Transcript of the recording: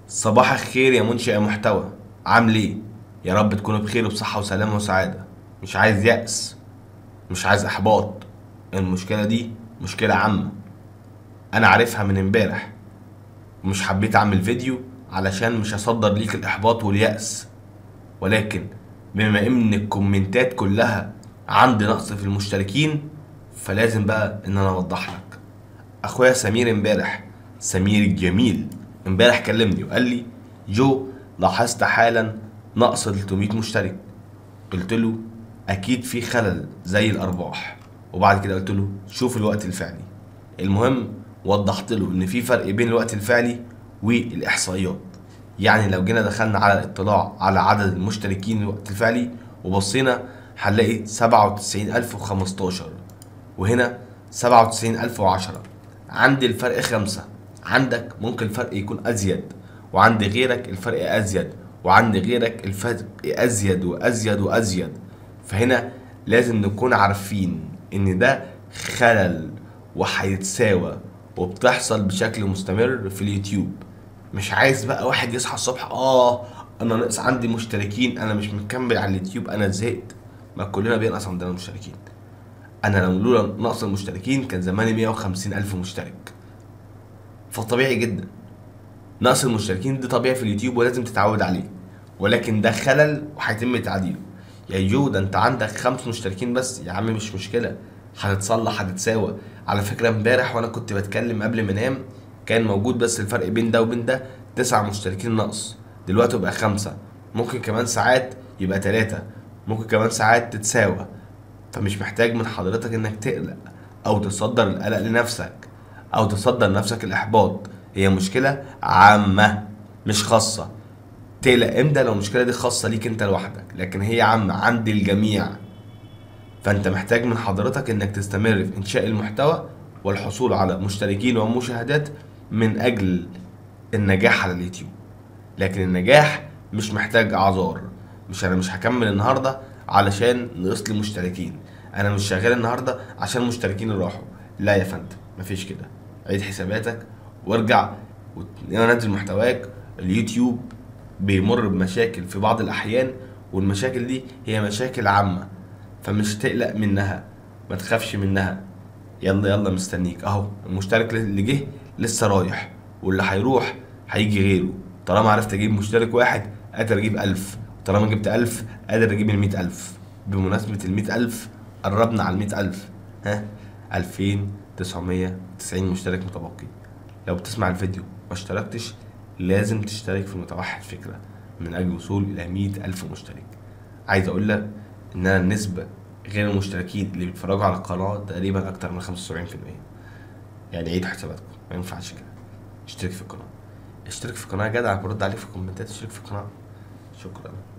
صباح الخير يا منشئ محتوى عامل ايه يا رب تكونوا بخير وبصحة وسلامة وسعادة مش عايز يأس مش عايز احباط المشكلة دي مشكلة عامة انا عارفها من امبارح ومش حبيت اعمل فيديو علشان مش هصدر ليك الاحباط واليأس ولكن بما ان الكومنتات كلها عندي نقص في المشتركين فلازم بقى ان انا اوضح لك اخويا سمير امبارح سمير الجميل امبارح كلمني وقال لي جو لاحظت حالا نقص 300 مشترك قلت له اكيد في خلل زي الارباح وبعد كده قلت له شوف الوقت الفعلي المهم وضحت له ان في فرق بين الوقت الفعلي والاحصائيات يعني لو جينا دخلنا على الاطلاع على عدد المشتركين الوقت الفعلي وبصينا هنلاقي 97015 وهنا 97010 عندي الفرق خمسة عندك ممكن الفرق يكون أزيد وعند غيرك الفرق أزيد وعند غيرك الفرق أزيد وأزيد وأزيد فهنا لازم نكون عارفين إن ده خلل وهيتساوى وبتحصل بشكل مستمر في اليوتيوب مش عايز بقى واحد يصحى الصبح اه انا ناقص عندي مشتركين انا مش مكمل على اليوتيوب انا زهقت ما كلنا بينقص عندنا مشتركين انا لو لولا نقص المشتركين كان زماني 150 الف مشترك فطبيعي جدا نقص المشتركين ده طبيعي في اليوتيوب ولازم تتعود عليه ولكن ده خلل وهيتم تعديله يا جو ده انت عندك خمس مشتركين بس يا عم مش مشكله هتتصلح هتتساوى على فكره امبارح وانا كنت بتكلم قبل ما انام كان موجود بس الفرق بين ده وبين ده تسع مشتركين نقص دلوقتي بقى خمسة ممكن كمان ساعات يبقى تلاتة ممكن كمان ساعات تتساوى فمش محتاج من حضرتك انك تقلق او تصدر القلق لنفسك او تصدر لنفسك الاحباط هي مشكلة عامة مش خاصة تقلق امتى لو المشكلة دي خاصة ليك انت لوحدك لكن هي عامة عند الجميع فانت محتاج من حضرتك انك تستمر في انشاء المحتوى والحصول على مشتركين ومشاهدات من اجل النجاح على اليوتيوب لكن النجاح مش محتاج اعذار مش انا مش هكمل النهارده علشان نقص لي مشتركين انا مش شغال النهارده عشان المشتركين راحوا لا يا فندم مفيش كده عيد حساباتك وارجع ونزل محتواك اليوتيوب بيمر بمشاكل في بعض الاحيان والمشاكل دي هي مشاكل عامه فمش تقلق منها ما تخافش منها يلا يلا مستنيك اهو المشترك اللي جه لسه رايح واللي هيروح هيجي غيره طالما عرفت اجيب مشترك واحد قادر اجيب ألف طالما جبت ألف قادر اجيب المية ألف بمناسبة المية ألف قربنا على المية ألف ها ألفين تسعمية تسعين مشترك متبقي لو بتسمع الفيديو ما اشتركتش لازم تشترك في متوحد فكرة من أجل الوصول إلى مية ألف مشترك عايز أقول لك إن أنا النسبة غير المشتركين اللي بيتفرجوا على القناة تقريبا أكتر من خمسة وسبعين في المية يعني عيدوا حساباتكم ما ينفعش كده اشترك في القناة اشترك في القناة يا جدع برد عليك في الكومنتات اشترك في القناة شكرا